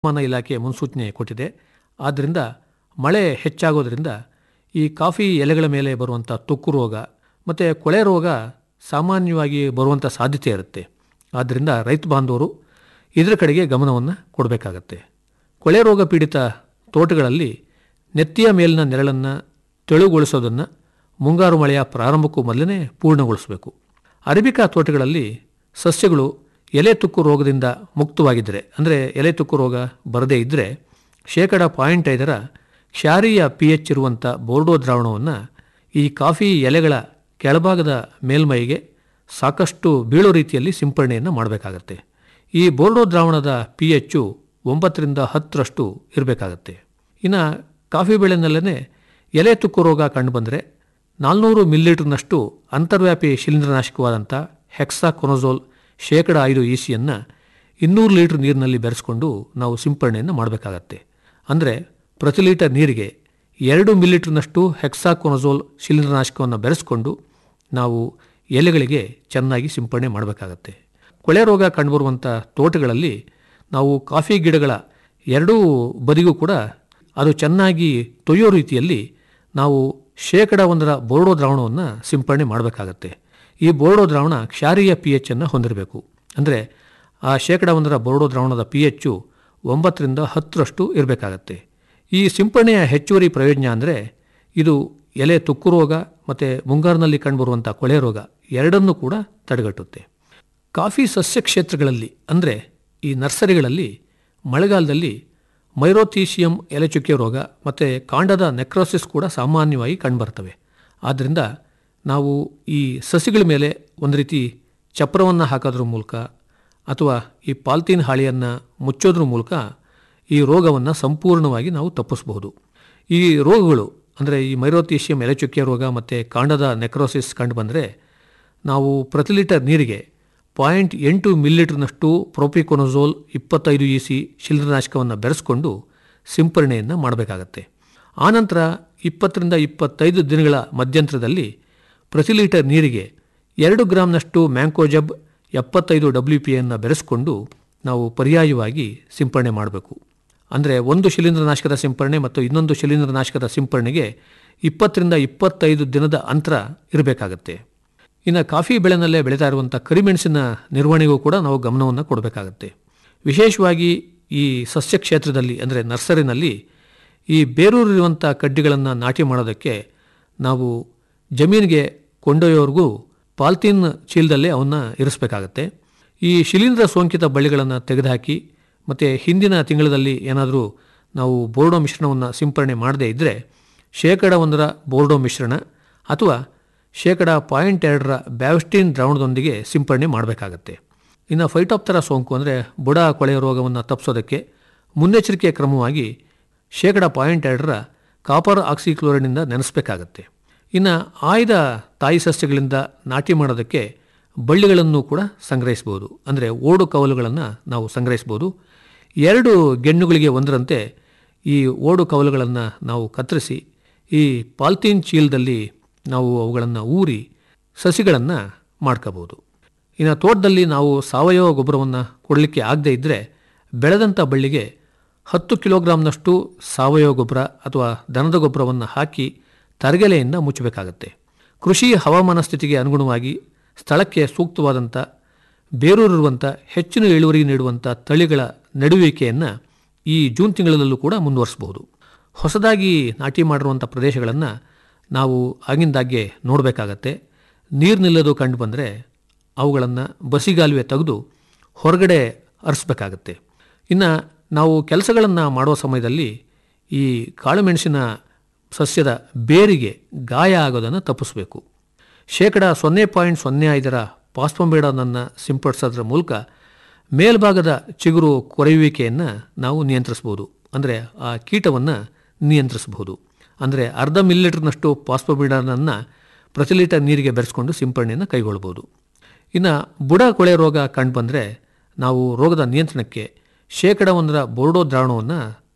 ಹವಾಮಾನ ಇಲಾಖೆ ಮುನ್ಸೂಚನೆ ಕೊಟ್ಟಿದೆ ಆದ್ದರಿಂದ ಮಳೆ ಹೆಚ್ಚಾಗೋದ್ರಿಂದ ಈ ಕಾಫಿ ಎಲೆಗಳ ಮೇಲೆ ಬರುವಂಥ ತುಕ್ಕು ರೋಗ ಮತ್ತು ಕೊಳೆ ರೋಗ ಸಾಮಾನ್ಯವಾಗಿ ಬರುವಂಥ ಸಾಧ್ಯತೆ ಇರುತ್ತೆ ಆದ್ದರಿಂದ ರೈತ ಬಾಂಧವರು ಇದರ ಕಡೆಗೆ ಗಮನವನ್ನು ಕೊಡಬೇಕಾಗತ್ತೆ ಕೊಳೆ ರೋಗ ಪೀಡಿತ ತೋಟಗಳಲ್ಲಿ ನೆತ್ತಿಯ ಮೇಲಿನ ನೆರಳನ್ನು ತೆಳುಗೊಳಿಸೋದನ್ನು ಮುಂಗಾರು ಮಳೆಯ ಪ್ರಾರಂಭಕ್ಕೂ ಮೊದಲೇ ಪೂರ್ಣಗೊಳಿಸಬೇಕು ಅರೇಬಿಕಾ ತೋಟಗಳಲ್ಲಿ ಸಸ್ಯಗಳು ಎಲೆ ತುಕ್ಕು ರೋಗದಿಂದ ಮುಕ್ತವಾಗಿದ್ದರೆ ಅಂದರೆ ಎಲೆ ತುಕ್ಕು ರೋಗ ಬರದೇ ಇದ್ದರೆ ಶೇಕಡ ಪಾಯಿಂಟ್ ಐದರ ಕ್ಷಾರೀಯ ಪಿ ಎಚ್ ಇರುವಂಥ ಬೋರ್ಡೋ ದ್ರಾವಣವನ್ನು ಈ ಕಾಫಿ ಎಲೆಗಳ ಕೆಳಭಾಗದ ಮೇಲ್ಮೈಗೆ ಸಾಕಷ್ಟು ಬೀಳೋ ರೀತಿಯಲ್ಲಿ ಸಿಂಪರಣೆಯನ್ನು ಮಾಡಬೇಕಾಗತ್ತೆ ಈ ಬೋರ್ಡೋ ದ್ರಾವಣದ ಪಿ ಎಚ್ಚು ಒಂಬತ್ತರಿಂದ ಹತ್ತರಷ್ಟು ಇರಬೇಕಾಗತ್ತೆ ಇನ್ನು ಕಾಫಿ ಬೆಳೆನಲ್ಲೇ ಎಲೆ ತುಕ್ಕು ರೋಗ ಕಂಡುಬಂದರೆ ನಾಲ್ನೂರು ಮಿಲಿಲೀಟರ್ನಷ್ಟು ಅಂತರ್ವ್ಯಾಪಿ ಶಿಲೀಂಧ್ರನಾಶಕವಾದಂಥ ಹೆಕ್ಸಾಕೊನೊಜೋಲ್ ಶೇಕಡ ಐದು ಇ ಸಿಯನ್ನು ಇನ್ನೂರು ಲೀಟರ್ ನೀರಿನಲ್ಲಿ ಬೆರೆಸ್ಕೊಂಡು ನಾವು ಸಿಂಪರಣೆಯನ್ನು ಮಾಡಬೇಕಾಗತ್ತೆ ಅಂದರೆ ಪ್ರತಿ ಲೀಟರ್ ನೀರಿಗೆ ಎರಡು ಮಿಲಿಲೀಟರ್ನಷ್ಟು ಹೆಕ್ಸಾಕೊನೊಜೋಲ್ ಶಿಲೀಂಧ್ರನಾಶಕವನ್ನು ಬೆರೆಸ್ಕೊಂಡು ನಾವು ಎಲೆಗಳಿಗೆ ಚೆನ್ನಾಗಿ ಸಿಂಪರಣೆ ಮಾಡಬೇಕಾಗತ್ತೆ ಕೊಳೆ ರೋಗ ಕಂಡುಬರುವಂಥ ತೋಟಗಳಲ್ಲಿ ನಾವು ಕಾಫಿ ಗಿಡಗಳ ಎರಡೂ ಬದಿಗೂ ಕೂಡ ಅದು ಚೆನ್ನಾಗಿ ತೊಯ್ಯೋ ರೀತಿಯಲ್ಲಿ ನಾವು ಶೇಕಡ ಒಂದರ ಬೋರ್ಡೋ ದ್ರಾವಣವನ್ನು ಸಿಂಪರಣೆ ಮಾಡಬೇಕಾಗತ್ತೆ ಈ ಬೋರ್ಡೋ ದ್ರಾವಣ ಕ್ಷಾರೀಯ ಪಿ ಎಚ್ಚನ್ನು ಹೊಂದಿರಬೇಕು ಅಂದರೆ ಆ ಶೇಕಡ ಒಂದರ ಬೋರ್ಡೋ ದ್ರಾವಣದ ಪಿ ಎಚ್ಚು ಒಂಬತ್ತರಿಂದ ಹತ್ತರಷ್ಟು ಇರಬೇಕಾಗತ್ತೆ ಈ ಸಿಂಪರಣೆಯ ಹೆಚ್ಚುವರಿ ಪ್ರಯೋಜನ ಅಂದರೆ ಇದು ಎಲೆ ತುಕ್ಕು ರೋಗ ಮತ್ತು ಮುಂಗಾರಿನಲ್ಲಿ ಕಂಡುಬರುವಂಥ ಕೊಳೆ ರೋಗ ಎರಡನ್ನೂ ಕೂಡ ತಡೆಗಟ್ಟುತ್ತೆ ಕಾಫಿ ಸಸ್ಯ ಕ್ಷೇತ್ರಗಳಲ್ಲಿ ಅಂದರೆ ಈ ನರ್ಸರಿಗಳಲ್ಲಿ ಮಳೆಗಾಲದಲ್ಲಿ ಮೈರೋಥೀಸಿಯಂ ಎಲೆಚುಕ್ಕೆ ರೋಗ ಮತ್ತು ಕಾಂಡದ ನೆಕ್ರೋಸಿಸ್ ಕೂಡ ಸಾಮಾನ್ಯವಾಗಿ ಕಂಡುಬರ್ತವೆ ಆದ್ದರಿಂದ ನಾವು ಈ ಸಸಿಗಳ ಮೇಲೆ ಒಂದು ರೀತಿ ಚಪ್ರವನ್ನು ಹಾಕೋದ್ರ ಮೂಲಕ ಅಥವಾ ಈ ಪಾಲ್ತೀನ್ ಹಾಳೆಯನ್ನು ಮುಚ್ಚೋದ್ರ ಮೂಲಕ ಈ ರೋಗವನ್ನು ಸಂಪೂರ್ಣವಾಗಿ ನಾವು ತಪ್ಪಿಸಬಹುದು ಈ ರೋಗಗಳು ಅಂದರೆ ಈ ಮೈರೋಥೀಸಿಯಂ ಎಲೆಚುಕ್ಕೆ ರೋಗ ಮತ್ತು ಕಾಂಡದ ನೆಕ್ರೋಸಿಸ್ ಕಂಡುಬಂದರೆ ನಾವು ಪ್ರತಿ ಲೀಟರ್ ನೀರಿಗೆ ಪಾಯಿಂಟ್ ಎಂಟು ಮಿಲಿಲೀಟರ್ನಷ್ಟು ಪ್ರೋಪಿಕೊನೊಜೋಲ್ ಇಪ್ಪತ್ತೈದು ಇ ಸಿ ಶಿಲೀಂಧ್ರನಾಶಕವನ್ನು ಬೆರೆಸ್ಕೊಂಡು ಸಿಂಪರಣೆಯನ್ನು ಮಾಡಬೇಕಾಗತ್ತೆ ಆನಂತರ ಇಪ್ಪತ್ತರಿಂದ ಇಪ್ಪತ್ತೈದು ದಿನಗಳ ಮಧ್ಯಂತರದಲ್ಲಿ ಪ್ರತಿ ಲೀಟರ್ ನೀರಿಗೆ ಎರಡು ಗ್ರಾಮ್ನಷ್ಟು ಮ್ಯಾಂಕೋಜಬ್ ಎಪ್ಪತ್ತೈದು ಡಬ್ಲ್ಯೂ ಪಿ ಅನ್ನು ಬೆರೆಸ್ಕೊಂಡು ನಾವು ಪರ್ಯಾಯವಾಗಿ ಸಿಂಪರಣೆ ಮಾಡಬೇಕು ಅಂದರೆ ಒಂದು ಶಿಲೀಂಧ್ರನಾಶಕದ ಸಿಂಪರಣೆ ಮತ್ತು ಇನ್ನೊಂದು ಶಿಲೀಂಧ್ರನಾಶಕದ ಸಿಂಪರಣೆಗೆ ಇಪ್ಪತ್ತರಿಂದ ಇಪ್ಪತ್ತೈದು ದಿನದ ಅಂತರ ಇರಬೇಕಾಗತ್ತೆ ಇನ್ನು ಕಾಫಿ ಬೆಳೆನಲ್ಲೇ ಬೆಳೀತಾ ಇರುವಂಥ ಕರಿಮೆಣಸಿನ ನಿರ್ವಹಣೆಗೂ ಕೂಡ ನಾವು ಗಮನವನ್ನು ಕೊಡಬೇಕಾಗತ್ತೆ ವಿಶೇಷವಾಗಿ ಈ ಸಸ್ಯ ಕ್ಷೇತ್ರದಲ್ಲಿ ಅಂದರೆ ನರ್ಸರಿನಲ್ಲಿ ಈ ಬೇರೂರಿರುವಂಥ ಕಡ್ಡಿಗಳನ್ನು ನಾಟಿ ಮಾಡೋದಕ್ಕೆ ನಾವು ಜಮೀನಿಗೆ ಕೊಂಡೊಯ್ಯೋವರೆಗೂ ಪಾಲ್ತೀನ್ ಚೀಲದಲ್ಲೇ ಅವನ್ನ ಇರಿಸಬೇಕಾಗತ್ತೆ ಈ ಶಿಲೀಂಧ್ರ ಸೋಂಕಿತ ಬಳ್ಳಿಗಳನ್ನು ತೆಗೆದುಹಾಕಿ ಮತ್ತು ಹಿಂದಿನ ತಿಂಗಳಲ್ಲಿ ಏನಾದರೂ ನಾವು ಬೋರ್ಡೋ ಮಿಶ್ರಣವನ್ನು ಸಿಂಪರಣೆ ಮಾಡದೇ ಇದ್ದರೆ ಶೇಕಡ ಒಂದರ ಬೋರ್ಡೋ ಮಿಶ್ರಣ ಅಥವಾ ಶೇಕಡ ಪಾಯಿಂಟ್ ಎರಡರ ಬ್ಯಾವಸ್ಟಿನ್ ದ್ರಾವಣದೊಂದಿಗೆ ಸಿಂಪರಣೆ ಮಾಡಬೇಕಾಗತ್ತೆ ಇನ್ನು ಫೈಟಾಪ್ತರ ಸೋಂಕು ಅಂದರೆ ಬುಡ ಕೊಳೆಯ ರೋಗವನ್ನು ತಪ್ಪಿಸೋದಕ್ಕೆ ಮುನ್ನೆಚ್ಚರಿಕೆ ಕ್ರಮವಾಗಿ ಶೇಕಡ ಪಾಯಿಂಟ್ ಎರಡರ ಕಾಪರ್ ಆಕ್ಸಿಕ್ಲೋರೈಡ್ನಿಂದ ನೆನೆಸಬೇಕಾಗತ್ತೆ ಇನ್ನು ಆಯ್ದ ತಾಯಿ ಸಸ್ಯಗಳಿಂದ ನಾಟಿ ಮಾಡೋದಕ್ಕೆ ಬಳ್ಳಿಗಳನ್ನು ಕೂಡ ಸಂಗ್ರಹಿಸ್ಬೋದು ಅಂದರೆ ಓಡು ಕವಲುಗಳನ್ನು ನಾವು ಸಂಗ್ರಹಿಸ್ಬೋದು ಎರಡು ಗೆಣ್ಣುಗಳಿಗೆ ಒಂದರಂತೆ ಈ ಓಡು ಕವಲುಗಳನ್ನು ನಾವು ಕತ್ತರಿಸಿ ಈ ಪಾಲ್ತೀನ್ ಚೀಲದಲ್ಲಿ ನಾವು ಅವುಗಳನ್ನು ಊರಿ ಸಸಿಗಳನ್ನು ಮಾಡ್ಕೋಬೋದು ಇನ್ನು ತೋಟದಲ್ಲಿ ನಾವು ಸಾವಯವ ಗೊಬ್ಬರವನ್ನು ಕೊಡಲಿಕ್ಕೆ ಆಗದೇ ಇದ್ದರೆ ಬೆಳೆದಂಥ ಬಳ್ಳಿಗೆ ಹತ್ತು ಕಿಲೋಗ್ರಾಮ್ನಷ್ಟು ಸಾವಯವ ಗೊಬ್ಬರ ಅಥವಾ ದನದ ಗೊಬ್ಬರವನ್ನು ಹಾಕಿ ತರಗೆಲೆಯಿಂದ ಮುಚ್ಚಬೇಕಾಗತ್ತೆ ಕೃಷಿ ಹವಾಮಾನ ಸ್ಥಿತಿಗೆ ಅನುಗುಣವಾಗಿ ಸ್ಥಳಕ್ಕೆ ಸೂಕ್ತವಾದಂಥ ಬೇರೂರಿರುವಂಥ ಹೆಚ್ಚಿನ ಇಳುವರಿ ನೀಡುವಂಥ ತಳಿಗಳ ನಡುವಿಕೆಯನ್ನು ಈ ಜೂನ್ ತಿಂಗಳಲ್ಲೂ ಕೂಡ ಮುಂದುವರಿಸಬಹುದು ಹೊಸದಾಗಿ ನಾಟಿ ಮಾಡಿರುವಂಥ ಪ್ರದೇಶಗಳನ್ನು ನಾವು ಆಗಿಂದಾಗ್ಗೆ ನೋಡಬೇಕಾಗತ್ತೆ ನೀರು ನಿಲ್ಲೋದು ಕಂಡು ಬಂದರೆ ಅವುಗಳನ್ನು ಬಸಿಗಾಲುವೆ ತೆಗೆದು ಹೊರಗಡೆ ಹರಿಸ್ಬೇಕಾಗತ್ತೆ ಇನ್ನು ನಾವು ಕೆಲಸಗಳನ್ನು ಮಾಡುವ ಸಮಯದಲ್ಲಿ ಈ ಕಾಳುಮೆಣಸಿನ ಸಸ್ಯದ ಬೇರಿಗೆ ಗಾಯ ಆಗೋದನ್ನು ತಪ್ಪಿಸಬೇಕು ಶೇಕಡ ಸೊನ್ನೆ ಪಾಯಿಂಟ್ ಸೊನ್ನೆ ಐದರ ಪಾಸ್ಪಂಬೇಡನನ್ನು ಸಿಂಪಡಿಸೋದ್ರ ಮೂಲಕ ಮೇಲ್ಭಾಗದ ಚಿಗುರು ಕೊರೆಯುವಿಕೆಯನ್ನು ನಾವು ನಿಯಂತ್ರಿಸ್ಬೋದು ಅಂದರೆ ಆ ಕೀಟವನ್ನು ನಿಯಂತ್ರಿಸಬಹುದು ಅಂದರೆ ಅರ್ಧ ಮಿಲಿಲೀಟರ್ನಷ್ಟು ಪಾಸ್ಪೋಬಿಡನನ್ನು ಪ್ರತಿ ಲೀಟರ್ ನೀರಿಗೆ ಬೆರೆಸ್ಕೊಂಡು ಸಿಂಪರಣೆಯನ್ನು ಕೈಗೊಳ್ಬೋದು ಇನ್ನು ಬುಡ ಕೊಳೆ ರೋಗ ಕಂಡುಬಂದರೆ ನಾವು ರೋಗದ ನಿಯಂತ್ರಣಕ್ಕೆ ಶೇಕಡ ಒಂದರ ಬೋರ್ಡೋ ದ್ರಾವಣವನ್ನು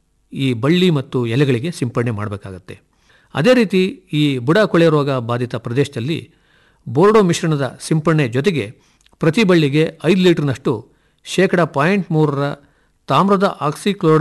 ಈ ಬಳ್ಳಿ ಮತ್ತು ಎಲೆಗಳಿಗೆ ಸಿಂಪರಣೆ ಮಾಡಬೇಕಾಗತ್ತೆ ಅದೇ ರೀತಿ ಈ ಬುಡ ಕೊಳೆ ರೋಗ ಬಾಧಿತ ಪ್ರದೇಶದಲ್ಲಿ ಬೋರ್ಡೋ ಮಿಶ್ರಣದ ಸಿಂಪರಣೆ ಜೊತೆಗೆ ಪ್ರತಿ ಬಳ್ಳಿಗೆ ಐದು ಲೀಟರ್ನಷ್ಟು ಶೇಕಡ ಪಾಯಿಂಟ್ ಮೂರರ ತಾಮ್ರದ ಆಕ್ಸಿಕ್ಲೋರೈಡ್